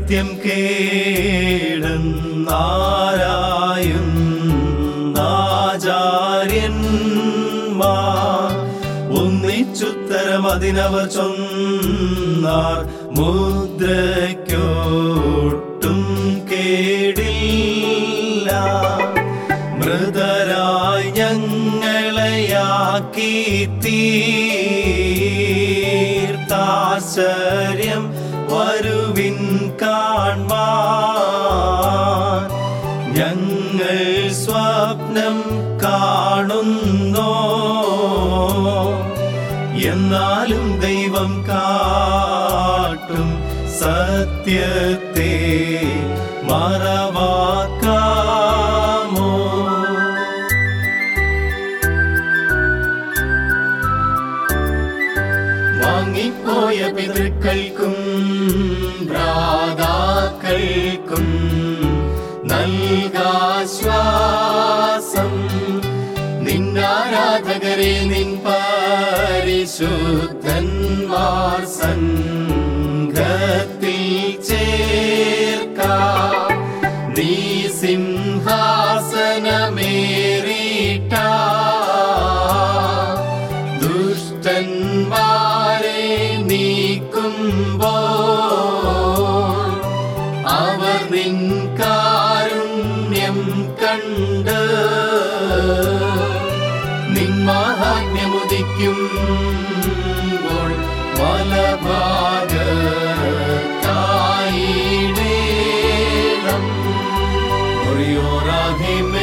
നിത്യം കേടുന്നാരായും ആചാര്യന്മാർ ഒന്നിച്ചുത്തരം അതിനവർ ചൊന്നാർ മുദ്രയ്ക്കോട്ടും കേടില്ല മൃതരായി ഞങ്ങളെയാക്കി തീർത്താശ്ചര്യം വരുവിൻ കാൺമാൻ ഞങ്ങൾ സ്വപ്നം കാണുന്നോ എന്നാലും ദൈവം കാട്ടും സത്യത്തെ മറവാക്കാമോ വാങ്ങിപ്പോയ പിതൃക്കൾക്കും ഭ്രാതാക്കൾക്കും നൽകാശ്വാസം നിന്നാരാധകരെ നിൻ പരിശുദ്ധന്മാർ സംഘത്തിൽ ചേർക്ക നീ സിംഹാസനമേറിട്ട ദുഷ്ടന്മാരെ നീക്കുമ്പോ അവർ നിൻ കാരുണ്യം കണ്ട് നിൻ മഹാത്മ്യമുദിക്കുമ്പോൾ മലഭാഗത്തായിടേണം ഒറിയോറാഹിമേ